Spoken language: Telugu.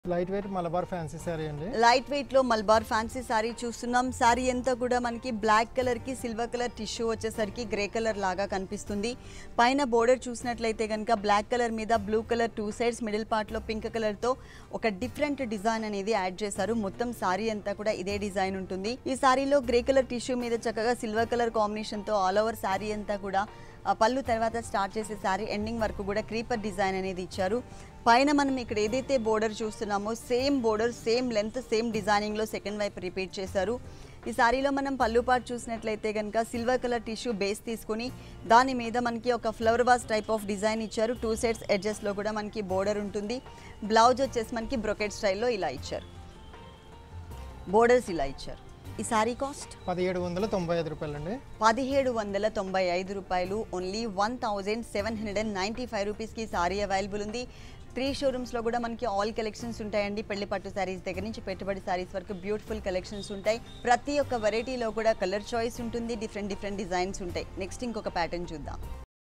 light weight Malabar fancy sari అండి లైట్ వెయిట్ లో మల్బార్ ఫ్యాన్సీ సారీ చూస్తున్నాం సారీ అంతా కూడా మనకి బ్లాక్ కలర్ కి సిల్వర్ కలర్ టిష్యూ వచ్చేసరికి గ్రే కలర్ లాగా కనిపిస్తుంది పైన బోర్డర్ చూసినట్లయితే కనుక బ్లాక్ కలర్ మీద blue colour two sides middle part లో పింక్ కలర్ తో ఒక డిఫరెంట్ డిజైన్ అనేది యాడ్ చేశారు మొత్తం సారీ అంతా కూడా ఇదే డిజైన్ ఉంటుంది ఈ సారీలో గ్రే కలర్ టిష్యూ మీద చక్కగా సిల్వర్ కలర్ కాంబినేషన్ తో ఆల్ ఓవర్ సారీ అంతా కూడా ఆ పళ్ళు తర్వాత స్టార్ట్ చేసే సారీ ఎండింగ్ వరకు కూడా క్రీపర్ డిజైన్ అనేది ఇచ్చారు పైన మనం ఇక్కడ ఏదైతే బోర్డర్ చూస్తున్నామో same border same length same డిజైనింగ్లో సెకండ్ వైపు రిపీట్ చేశారు ఈ సారీలో మనం పళ్ళు పాటు చూసినట్లయితే కనుక సిల్వర్ కలర్ టిష్యూ బేస్ తీసుకుని దాని మీద మనకి ఒక flower vase type of design ఇచ్చారు టూ సైడ్స్ ఎడ్జెస్లో కూడా మనకి బోర్డర్ ఉంటుంది బ్లౌజ్ వచ్చేసి మనకి బ్రొకెట్ స్టైల్లో ఇలా ఇచ్చారు బోర్డర్స్ ఇలా ఇచ్చారు ఈ సారీ కాస్ట్ పదిహేడు వందల తొంభై ఐదు రూపాయలండి పదిహేడు వందల తొంభై ఐదు రూపాయలు only one thousand seven hundred and ninety five రూపీస్కి సారీ అవైలబుల్ ఉంది త్రీ షోరూమ్స్లో కూడా మనకి ఆల్ కలెక్షన్స్ ఉంటాయండి పెళ్లి పట్టు శారీస్ దగ్గర నుంచి పెట్టుబడి శారీస్ వరకు బ్యూటిఫుల్ కలెక్షన్స్ ఉంటాయి ప్రతి ఒక్క వెరైటీలో కూడా కలర్ చాయిస్ ఉంటుంది డిఫరెంట్ డిఫరెంట్ డిజైన్స్ ఉంటాయి నెక్స్ట్ ఇంకొక ప్యాటర్న్ చూద్దాం